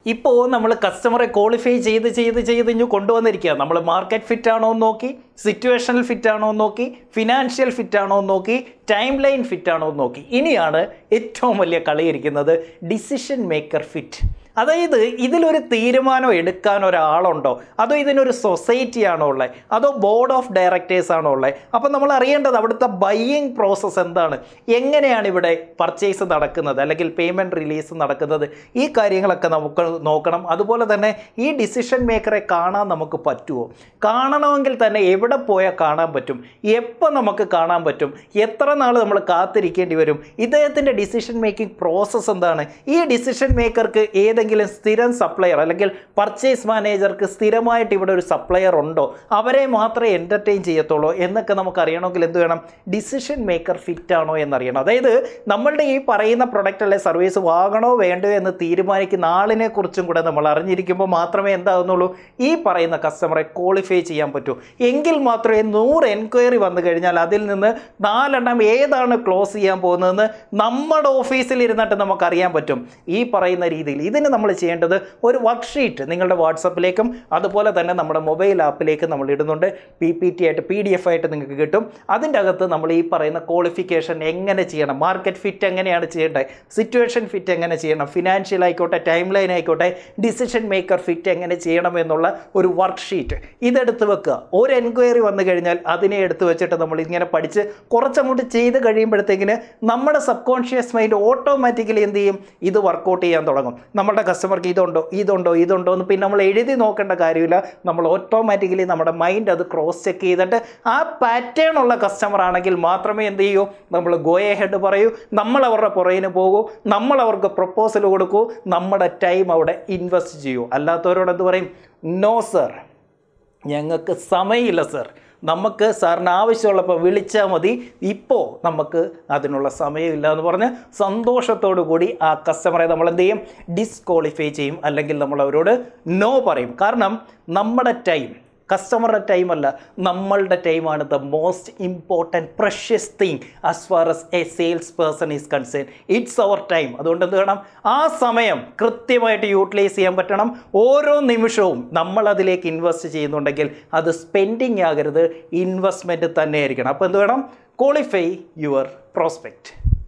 ഇപ്പോൾ നമ്മൾ കസ്റ്റമറെ ക്വാളിഫൈ ചെയ്ത് ചെയ്ത് ചെയ്ത് ഇഞ്ഞു കൊണ്ടുവന്നിരിക്കുക നമ്മൾ മാർക്കറ്റ് ഫിറ്റ് ആണോ എന്ന് നോക്കി സിറ്റുവേഷണൽ ഫിറ്റ് ആണോ എന്ന് നോക്കി ഫിനാൻഷ്യൽ ഫിറ്റ് ആണോ എന്ന് നോക്കി ടൈം ലൈൻ ഫിറ്റ് ആണോ എന്ന് നോക്കി ഇനിയാണ് ഏറ്റവും വലിയ കളിയിരിക്കുന്നത് ഡിസിഷൻ മേക്കർ ഫിറ്റ് അതായത് ഇതിലൊരു തീരുമാനം എടുക്കാൻ ഒരാളുണ്ടോ അതോ ഇതിനൊരു സൊസൈറ്റി ആണോ ഉള്ളത് അതോ ബോർഡ് ഓഫ് ഡയറക്ടേഴ്സ് ആണോ ഉള്ളത് അപ്പം നമ്മൾ അറിയേണ്ടത് അവിടുത്തെ ബയ്യിങ് പ്രോസസ്സ് എന്താണ് എങ്ങനെയാണ് ഇവിടെ പർച്ചേസ് നടക്കുന്നത് അല്ലെങ്കിൽ പേയ്മെൻറ്റ് റിലീസ് നടക്കുന്നത് ഈ കാര്യങ്ങളൊക്കെ നമുക്ക് നോക്കണം അതുപോലെ തന്നെ ഈ ഡിസിഷൻ മേക്കറെ കാണാൻ നമുക്ക് പറ്റുമോ കാണണമെങ്കിൽ തന്നെ എവിടെ പോയാൽ കാണാൻ പറ്റും എപ്പോൾ നമുക്ക് കാണാൻ പറ്റും എത്ര നാൾ നമ്മൾ കാത്തിരിക്കേണ്ടി വരും ഇദ്ദേഹത്തിൻ്റെ ഡിസിഷൻ മേക്കിംഗ് പ്രോസസ്സ് എന്താണ് ഈ ഡിസിഷൻ മേക്കർക്ക് ഏതെങ്കിലും സ്ഥിരം സപ്ലയർ അല്ലെങ്കിൽ പർച്ചേസ് മാനേജർക്ക് സ്ഥിരമായിട്ട് ഇവിടെ ഒരു സപ്ലയർ ഉണ്ടോ അവരെ മാത്രമേ എൻ്റർടൈൻ ചെയ്യത്തുള്ളൂ എന്നൊക്കെ നമുക്ക് അറിയണമെങ്കിൽ എന്ത് വേണം ഡിസിഷൻ മേക്കർ ഫിറ്റ് ആണോ എന്നറിയണം അതായത് നമ്മളുടെ ഈ പറയുന്ന പ്രൊഡക്റ്റ് അല്ലെ സർവീസ് വാങ്ങണോ വേണ്ടോ എന്ന് തീരുമാനിക്കുന്ന ആളിനെ കുറിച്ചും കൂടെ നമ്മൾ അറിഞ്ഞിരിക്കുമ്പോൾ മാത്രമേ എന്താകുന്നുള്ളൂ ഈ പറയുന്ന കസ്റ്റമറെ ക്വാളിഫൈ ചെയ്യാൻ പറ്റൂ എങ്കിൽ മാത്രമേ നൂറ് എൻക്വയറി വന്നു കഴിഞ്ഞാൽ അതിൽ നിന്ന് നാലെണ്ണം ഏതാണ് ക്ലോസ് ചെയ്യാൻ പോകുന്നതെന്ന് നമ്മുടെ ഓഫീസിൽ ഇരുന്നിട്ട് നമുക്ക് അറിയാൻ പറ്റും ഈ പറയുന്ന രീതിയിൽ ഇതിന് നമ്മൾ ചെയ്യേണ്ടത് ഒരു വർക്ക്ഷീറ്റ് നിങ്ങളുടെ വാട്സപ്പിലേക്കും അതുപോലെ തന്നെ നമ്മുടെ മൊബൈൽ ആപ്പിലേക്കും നമ്മൾ ഇടുന്നുണ്ട് പി പി ടി ആയിട്ട് പി ഡി എഫ് ആയിട്ട് നിങ്ങൾക്ക് കിട്ടും അതിൻ്റെ അകത്ത് നമ്മൾ ഈ പറയുന്ന ക്വാളിഫിക്കേഷൻ എങ്ങനെ ചെയ്യണം മാർക്കറ്റ് ഫിറ്റ് എങ്ങനെയാണ് ചെയ്യേണ്ടത് സിറ്റുവേഷൻ ഫിറ്റ് എങ്ങനെ ചെയ്യണം ഫിനാൻഷ്യൽ ആയിക്കോട്ടെ ടൈം ലൈൻ ആയിക്കോട്ടെ ഡിസിഷൻ മേക്കർ ഫിറ്റ് എങ്ങനെ ചെയ്യണം എന്നുള്ള ഒരു വർക്ക്ഷീറ്റ് ഇതെടുത്ത് വെക്കുക ഒരു എൻക്വയറി വന്നു കഴിഞ്ഞാൽ അതിനെ എടുത്ത് വെച്ചിട്ട് നമ്മൾ ഇങ്ങനെ പഠിച്ച് കുറച്ചങ്ങോട്ട് ചെയ്ത് കഴിയുമ്പോഴത്തേക്കിന് നമ്മുടെ സബ് കോൺഷ്യസ് മൈൻഡ് ഓട്ടോമാറ്റിക്കലി എന്ത് ചെയ്യും ഇത് വർക്കൗട്ട് ചെയ്യാൻ തുടങ്ങും നമ്മുടെ കസ്റ്റമർക്ക് ഇതുണ്ടോ ഇതുണ്ടോ ഇതുണ്ടോ എന്ന് പിന്നെ നമ്മൾ എഴുതി നോക്കേണ്ട കാര്യമില്ല നമ്മൾ ഓട്ടോമാറ്റിക്കലി നമ്മുടെ മൈൻഡ് അത് ക്രോസ് ചെക്ക് ചെയ്തിട്ട് ആ പാറ്റേൺ ഉള്ള കസ്റ്റമർ ആണെങ്കിൽ മാത്രമേ എന്ത് ചെയ്യൂ നമ്മൾ ഗോയെ ഹെഡ് പറയൂ നമ്മൾ അവരുടെ പുറകിന് പോകൂ നമ്മൾ അവർക്ക് പ്രപ്പോസൽ കൊടുക്കൂ നമ്മുടെ ടൈം അവിടെ ഇൻവെസ്റ്റ് ചെയ്യൂ അല്ലാത്തവരോട് എന്ത് പറയും നോ സർ ഞങ്ങൾക്ക് സമയമില്ല സർ നമുക്ക് സാറിന് ആവശ്യമുള്ളപ്പോൾ വിളിച്ചാൽ മതി ഇപ്പോൾ നമുക്ക് അതിനുള്ള സമയമില്ല എന്ന് പറഞ്ഞ് സന്തോഷത്തോടു കൂടി ആ കസ്റ്റമറെ നമ്മൾ എന്ത് ചെയ്യും ഡിസ്ക്വാളിഫൈ ചെയ്യും അല്ലെങ്കിൽ നമ്മൾ അവരോട് നോ പറയും കാരണം നമ്മുടെ ടൈം കസ്റ്റമറുടെ ടൈം അല്ല നമ്മളുടെ ടൈമാണ് the most important precious thing as far as a sales person is concern it's our time അതുകൊണ്ട് എന്ത് വേണം ആ സമയം കൃത്യമായിട്ട് യൂട്ടിലൈസ് ചെയ്യാൻ പറ്റണം ഓരോ നിമിഷവും നമ്മൾ അതിലേക്ക് ഇൻവെസ്റ്റ് ചെയ്യുന്നുണ്ടെങ്കിൽ അത് സ്പെൻഡിങ് ആകരുത് ഇൻവെസ്റ്റ്മെൻറ്റ് തന്നെ ആയിരിക്കണം അപ്പോൾ എന്ത് വേണം ക്വാളിഫൈ യുവർ പ്രോസ്പെക്റ്റ്